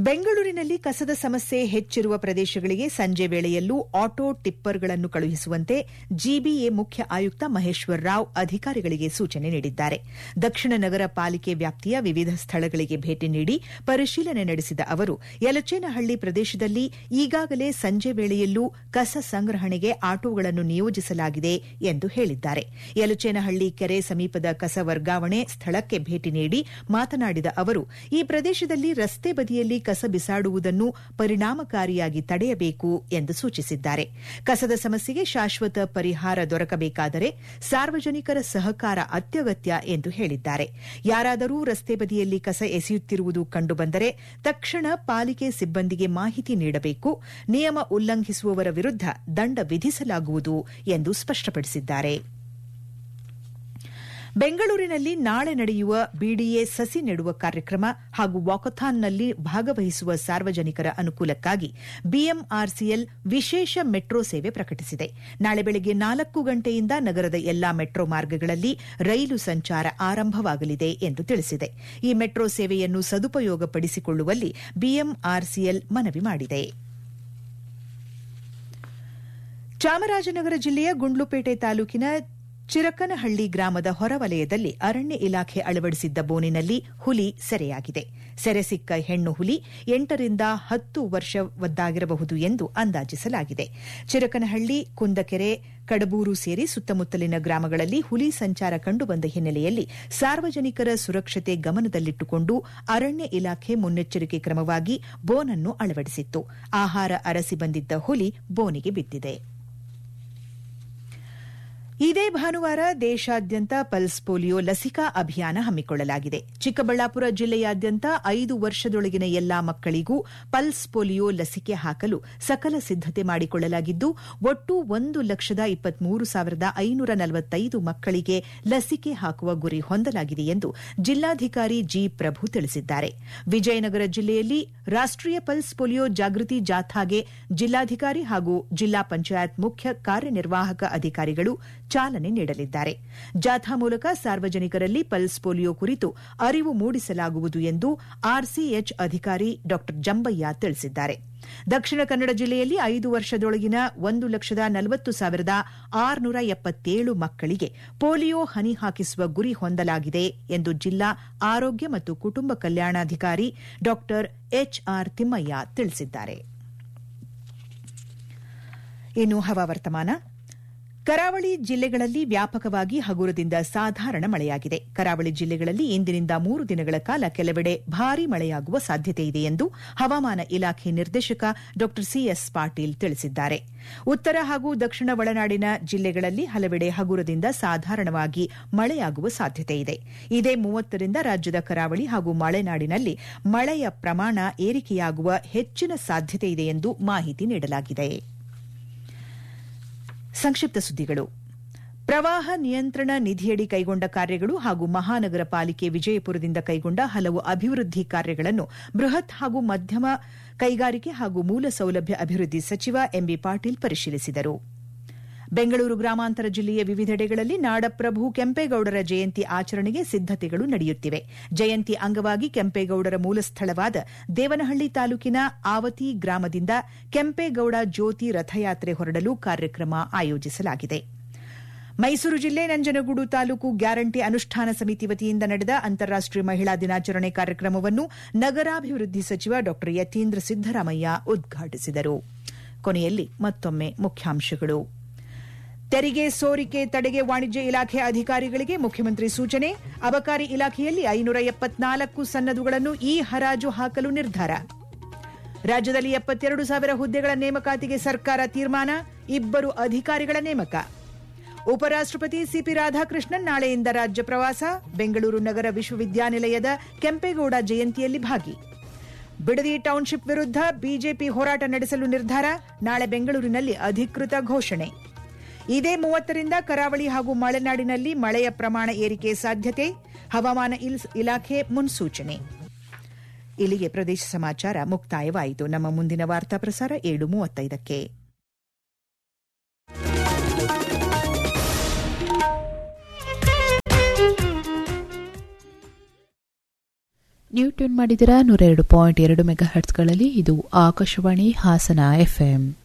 ಬೆಂಗಳೂರಿನಲ್ಲಿ ಕಸದ ಸಮಸ್ಯೆ ಹೆಚ್ಚಿರುವ ಪ್ರದೇಶಗಳಿಗೆ ಸಂಜೆ ವೇಳೆಯಲ್ಲೂ ಆಟೋ ಟಿಪ್ಪರ್ಗಳನ್ನು ಕಳುಹಿಸುವಂತೆ ಜಿಬಿಎ ಮುಖ್ಯ ಆಯುಕ್ತ ಮಹೇಶ್ವರ್ ರಾವ್ ಅಧಿಕಾರಿಗಳಿಗೆ ಸೂಚನೆ ನೀಡಿದ್ದಾರೆ ದಕ್ಷಿಣ ನಗರ ಪಾಲಿಕೆ ವ್ಯಾಪ್ತಿಯ ವಿವಿಧ ಸ್ಥಳಗಳಿಗೆ ಭೇಟಿ ನೀಡಿ ಪರಿಶೀಲನೆ ನಡೆಸಿದ ಅವರು ಯಲಚೇನಹಳ್ಳಿ ಪ್ರದೇಶದಲ್ಲಿ ಈಗಾಗಲೇ ಸಂಜೆ ವೇಳೆಯಲ್ಲೂ ಕಸ ಸಂಗ್ರಹಣೆಗೆ ಆಟೋಗಳನ್ನು ನಿಯೋಜಿಸಲಾಗಿದೆ ಎಂದು ಹೇಳಿದ್ದಾರೆ ಯಲಚೇನಹಳ್ಳಿ ಕೆರೆ ಸಮೀಪದ ಕಸ ವರ್ಗಾವಣೆ ಸ್ಥಳಕ್ಕೆ ಭೇಟಿ ನೀಡಿ ಮಾತನಾಡಿದ ಅವರು ಈ ಪ್ರದೇಶದಲ್ಲಿ ರಸ್ತೆ ಬದಿಯಲ್ಲಿ ಕಸ ಬಿಸಾಡುವುದನ್ನು ಪರಿಣಾಮಕಾರಿಯಾಗಿ ತಡೆಯಬೇಕು ಎಂದು ಸೂಚಿಸಿದ್ದಾರೆ ಕಸದ ಸಮಸ್ಯೆಗೆ ಶಾಶ್ವತ ಪರಿಹಾರ ದೊರಕಬೇಕಾದರೆ ಸಾರ್ವಜನಿಕರ ಸಹಕಾರ ಅತ್ಯಗತ್ಯ ಎಂದು ಹೇಳಿದ್ದಾರೆ ಯಾರಾದರೂ ರಸ್ತೆ ಬದಿಯಲ್ಲಿ ಕಸ ಎಸೆಯುತ್ತಿರುವುದು ಕಂಡುಬಂದರೆ ತಕ್ಷಣ ಪಾಲಿಕೆ ಸಿಬ್ಬಂದಿಗೆ ಮಾಹಿತಿ ನೀಡಬೇಕು ನಿಯಮ ಉಲ್ಲಂಘಿಸುವವರ ವಿರುದ್ದ ದಂಡ ವಿಧಿಸಲಾಗುವುದು ಎಂದು ಸ್ಪಷ್ಟಪಡಿಸಿದ್ದಾರೆ ಬೆಂಗಳೂರಿನಲ್ಲಿ ನಾಳೆ ನಡೆಯುವ ಬಿಡಿಎ ಸಸಿ ನೆಡುವ ಕಾರ್ಯಕ್ರಮ ಹಾಗೂ ವಾಕಥಾನ್ನಲ್ಲಿ ಭಾಗವಹಿಸುವ ಸಾರ್ವಜನಿಕರ ಅನುಕೂಲಕ್ಕಾಗಿ ಬಿಎಂಆರ್ಸಿಎಲ್ ವಿಶೇಷ ಮೆಟ್ರೋ ಸೇವೆ ಪ್ರಕಟಿಸಿದೆ ನಾಳೆ ಬೆಳಗ್ಗೆ ನಾಲ್ಕು ಗಂಟೆಯಿಂದ ನಗರದ ಎಲ್ಲಾ ಮೆಟ್ರೋ ಮಾರ್ಗಗಳಲ್ಲಿ ರೈಲು ಸಂಚಾರ ಆರಂಭವಾಗಲಿದೆ ಎಂದು ತಿಳಿಸಿದೆ ಈ ಮೆಟ್ರೋ ಸೇವೆಯನ್ನು ಸದುಪಯೋಗಪಡಿಸಿಕೊಳ್ಳುವಲ್ಲಿ ಬಿಎಂಆರ್ಸಿಎಲ್ ಮನವಿ ಮಾಡಿದೆ ಚಾಮರಾಜನಗರ ಜಿಲ್ಲೆಯ ಗುಂಡ್ಲುಪೇಟೆ ತಾಲೂಕಿನ ಚಿರಕನಹಳ್ಳಿ ಗ್ರಾಮದ ಹೊರವಲಯದಲ್ಲಿ ಅರಣ್ಯ ಇಲಾಖೆ ಅಳವಡಿಸಿದ್ದ ಬೋನಿನಲ್ಲಿ ಹುಲಿ ಸೆರೆಯಾಗಿದೆ ಸೆರೆ ಸಿಕ್ಕ ಹೆಣ್ಣು ಹುಲಿ ಎಂಟರಿಂದ ಹತ್ತು ವರ್ಷವದ್ದಾಗಿರಬಹುದು ಎಂದು ಅಂದಾಜಿಸಲಾಗಿದೆ ಚಿರಕನಹಳ್ಳಿ ಕುಂದಕೆರೆ ಕಡಬೂರು ಸೇರಿ ಸುತ್ತಮುತ್ತಲಿನ ಗ್ರಾಮಗಳಲ್ಲಿ ಹುಲಿ ಸಂಚಾರ ಕಂಡುಬಂದ ಹಿನ್ನೆಲೆಯಲ್ಲಿ ಸಾರ್ವಜನಿಕರ ಸುರಕ್ಷತೆ ಗಮನದಲ್ಲಿಟ್ಟುಕೊಂಡು ಅರಣ್ಯ ಇಲಾಖೆ ಮುನ್ನೆಚ್ಚರಿಕೆ ಕ್ರಮವಾಗಿ ಬೋನನ್ನು ಅಳವಡಿಸಿತ್ತು ಆಹಾರ ಅರಸಿ ಬಂದಿದ್ದ ಹುಲಿ ಬೋನಿಗೆ ಬಿದ್ದಿದೆ ಇದೇ ಭಾನುವಾರ ದೇಶಾದ್ಯಂತ ಪಲ್ಸ್ ಪೋಲಿಯೋ ಲಸಿಕಾ ಅಭಿಯಾನ ಹಮ್ಮಿಕೊಳ್ಳಲಾಗಿದೆ ಚಿಕ್ಕಬಳ್ಳಾಪುರ ಜಿಲ್ಲೆಯಾದ್ಯಂತ ಐದು ವರ್ಷದೊಳಗಿನ ಎಲ್ಲಾ ಮಕ್ಕಳಿಗೂ ಪಲ್ಸ್ ಪೋಲಿಯೋ ಲಸಿಕೆ ಹಾಕಲು ಸಕಲ ಸಿದ್ದತೆ ಮಾಡಿಕೊಳ್ಳಲಾಗಿದ್ದು ಒಟ್ಟು ಒಂದು ಲಕ್ಷದ ಇಪ್ಪತ್ಮೂರು ಸಾವಿರದ ಐನೂರ ನಲವತ್ತೈದು ಮಕ್ಕಳಿಗೆ ಲಸಿಕೆ ಹಾಕುವ ಗುರಿ ಹೊಂದಲಾಗಿದೆ ಎಂದು ಜಿಲ್ಲಾಧಿಕಾರಿ ಜಿ ಪ್ರಭು ತಿಳಿಸಿದ್ದಾರೆ ವಿಜಯನಗರ ಜಿಲ್ಲೆಯಲ್ಲಿ ರಾಷ್ಟೀಯ ಪಲ್ಸ್ ಪೋಲಿಯೋ ಜಾಗೃತಿ ಜಾಥಾಗೆ ಜಿಲ್ಲಾಧಿಕಾರಿ ಹಾಗೂ ಜಿಲ್ಲಾ ಪಂಚಾಯತ್ ಮುಖ್ಯ ಕಾರ್ಯನಿರ್ವಾಹಕ ಅಧಿಕಾರಿಗಳು ಚಾಲನೆ ನೀಡಲಿದ್ದಾರೆ ಜಾಥಾ ಮೂಲಕ ಸಾರ್ವಜನಿಕರಲ್ಲಿ ಪಲ್ಸ್ ಪೋಲಿಯೋ ಕುರಿತು ಅರಿವು ಮೂಡಿಸಲಾಗುವುದು ಎಂದು ಆರ್ಸಿಎಚ್ ಅಧಿಕಾರಿ ಡಾ ಜಂಬಯ್ಯ ತಿಳಿಸಿದ್ದಾರೆ ದಕ್ಷಿಣ ಕನ್ನಡ ಜಿಲ್ಲೆಯಲ್ಲಿ ಐದು ವರ್ಷದೊಳಗಿನ ಒಂದು ಲಕ್ಷದ ನಲವತ್ತು ಸಾವಿರದ ಆರುನೂರ ಎಪ್ಪತ್ತೇಳು ಮಕ್ಕಳಿಗೆ ಪೋಲಿಯೋ ಹನಿ ಹಾಕಿಸುವ ಗುರಿ ಹೊಂದಲಾಗಿದೆ ಎಂದು ಜಿಲ್ಲಾ ಆರೋಗ್ಯ ಮತ್ತು ಕುಟುಂಬ ಕಲ್ಯಾಣಾಧಿಕಾರಿ ಡಾ ಎಚ್ಆರ್ ತಿಮ್ಮಯ್ಯ ತಿಳಿಸಿದ್ದಾರೆ ಇನ್ನು ಹವಾವರ್ತಮಾನ ಕರಾವಳಿ ಜಿಲ್ಲೆಗಳಲ್ಲಿ ವ್ಯಾಪಕವಾಗಿ ಹಗುರದಿಂದ ಸಾಧಾರಣ ಮಳೆಯಾಗಿದೆ ಕರಾವಳಿ ಜಿಲ್ಲೆಗಳಲ್ಲಿ ಇಂದಿನಿಂದ ಮೂರು ದಿನಗಳ ಕಾಲ ಕೆಲವೆಡೆ ಭಾರೀ ಮಳೆಯಾಗುವ ಸಾಧ್ಯತೆಯಿದೆ ಎಂದು ಹವಾಮಾನ ಇಲಾಖೆ ನಿರ್ದೇಶಕ ಡಾ ಸಿಎಸ್ ಪಾಟೀಲ್ ತಿಳಿಸಿದ್ದಾರೆ ಉತ್ತರ ಹಾಗೂ ದಕ್ಷಿಣ ಒಳನಾಡಿನ ಜಿಲ್ಲೆಗಳಲ್ಲಿ ಹಲವೆಡೆ ಹಗುರದಿಂದ ಸಾಧಾರಣವಾಗಿ ಮಳೆಯಾಗುವ ಸಾಧ್ಯತೆಯಿದೆ ಇದೇ ಮೂವತ್ತರಿಂದ ರಾಜ್ಯದ ಕರಾವಳಿ ಹಾಗೂ ಮಲೆನಾಡಿನಲ್ಲಿ ಮಳೆಯ ಪ್ರಮಾಣ ಏರಿಕೆಯಾಗುವ ಹೆಚ್ಚಿನ ಸಾಧ್ಯತೆಯಿದೆ ಎಂದು ಮಾಹಿತಿ ನೀಡಲಾಗಿದೆ ಸಂಕ್ಷಿಪ್ತ ಸುದ್ದಿಗಳು ಪ್ರವಾಹ ನಿಯಂತ್ರಣ ನಿಧಿಯಡಿ ಕೈಗೊಂಡ ಕಾರ್ಯಗಳು ಹಾಗೂ ಮಹಾನಗರ ಪಾಲಿಕೆ ವಿಜಯಪುರದಿಂದ ಕೈಗೊಂಡ ಹಲವು ಅಭಿವೃದ್ಧಿ ಕಾರ್ಯಗಳನ್ನು ಬೃಹತ್ ಹಾಗೂ ಮಧ್ಯಮ ಕೈಗಾರಿಕೆ ಹಾಗೂ ಮೂಲ ಸೌಲಭ್ಯ ಅಭಿವೃದ್ಧಿ ಸಚಿವ ಎಂಬಿ ಪಾಟೀಲ್ ಪರಿಶೀಲಿಸಿದರು ಬೆಂಗಳೂರು ಗ್ರಾಮಾಂತರ ಜಿಲ್ಲೆಯ ವಿವಿಧೆಡೆಗಳಲ್ಲಿ ನಾಡಪ್ರಭು ಕೆಂಪೇಗೌಡರ ಜಯಂತಿ ಆಚರಣೆಗೆ ಸಿದ್ದತೆಗಳು ನಡೆಯುತ್ತಿವೆ ಜಯಂತಿ ಅಂಗವಾಗಿ ಕೆಂಪೇಗೌಡರ ಮೂಲಸ್ಥಳವಾದ ದೇವನಹಳ್ಳಿ ತಾಲೂಕಿನ ಆವತಿ ಗ್ರಾಮದಿಂದ ಕೆಂಪೇಗೌಡ ಜ್ಯೋತಿ ರಥಯಾತ್ರೆ ಹೊರಡಲು ಕಾರ್ಯಕ್ರಮ ಆಯೋಜಿಸಲಾಗಿದೆ ಮೈಸೂರು ಜಿಲ್ಲೆ ನಂಜನಗೂಡು ತಾಲೂಕು ಗ್ಯಾರಂಟಿ ಅನುಷ್ಠಾನ ಸಮಿತಿ ವತಿಯಿಂದ ನಡೆದ ಅಂತಾರಾಷ್ಟೀಯ ಮಹಿಳಾ ದಿನಾಚರಣೆ ಕಾರ್ಯಕ್ರಮವನ್ನು ನಗರಾಭಿವೃದ್ಧಿ ಸಚಿವ ಡಾ ಯತೀಂದ್ರ ಸಿದ್ದರಾಮಯ್ಯ ಉದ್ಘಾಟಿಸಿದರು ಕೊನೆಯಲ್ಲಿ ಮತ್ತೊಮ್ಮೆ ಮುಖ್ಯಾಂಶಗಳು ತೆರಿಗೆ ಸೋರಿಕೆ ತಡೆಗೆ ವಾಣಿಜ್ಯ ಇಲಾಖೆ ಅಧಿಕಾರಿಗಳಿಗೆ ಮುಖ್ಯಮಂತ್ರಿ ಸೂಚನೆ ಅಬಕಾರಿ ಇಲಾಖೆಯಲ್ಲಿ ಐನೂರ ಎಪ್ಪತ್ನಾಲ್ಕು ಸನ್ನದುಗಳನ್ನು ಇ ಹರಾಜು ಹಾಕಲು ನಿರ್ಧಾರ ರಾಜ್ಯದಲ್ಲಿ ಎಪ್ಪತ್ತೆರಡು ಸಾವಿರ ಹುದ್ದೆಗಳ ನೇಮಕಾತಿಗೆ ಸರ್ಕಾರ ತೀರ್ಮಾನ ಇಬ್ಬರು ಅಧಿಕಾರಿಗಳ ನೇಮಕ ಉಪರಾಷ್ಟಪತಿ ಸಿಪಿ ರಾಧಾಕೃಷ್ಣನ್ ನಾಳೆಯಿಂದ ರಾಜ್ಯ ಪ್ರವಾಸ ಬೆಂಗಳೂರು ನಗರ ವಿಶ್ವವಿದ್ಯಾನಿಲಯದ ಕೆಂಪೇಗೌಡ ಜಯಂತಿಯಲ್ಲಿ ಭಾಗಿ ಬಿಡದಿ ಟೌನ್ಶಿಪ್ ವಿರುದ್ಧ ಬಿಜೆಪಿ ಹೋರಾಟ ನಡೆಸಲು ನಿರ್ಧಾರ ನಾಳೆ ಬೆಂಗಳೂರಿನಲ್ಲಿ ಅಧಿಕೃತ ಘೋಷಣೆ ಇದೇ ಮೂವತ್ತರಿಂದ ಕರಾವಳಿ ಹಾಗೂ ಮಲೆನಾಡಿನಲ್ಲಿ ಮಳೆಯ ಪ್ರಮಾಣ ಏರಿಕೆ ಸಾಧ್ಯತೆ ಹವಾಮಾನ ಇಲಾಖೆ ಮುನ್ಸೂಚನೆ ಇಲ್ಲಿಗೆ ಪ್ರದೇಶ ಸಮಾಚಾರ ಮುಕ್ತಾಯವಾಯಿತು ನಮ್ಮ ಮುಂದಿನ ವಾರ್ತಾ ಪ್ರಸಾರ ಏಳು ಮೂವತ್ತೈದಕ್ಕೆ ನೀವು ಟ್ಯೂನ್ ಮಾಡಿದಿರಾ ನೂರ ಎರಡು ಪಾಯಿಂಟ್ ಎರಡು ಮೆಗಾ ಹರ್ಟ್ಸ್ಗಳಲ್ಲಿ ಇದು ಆಕಾಶವಾಣಿ ಹಾಸನ ಎಫ್ಎಂ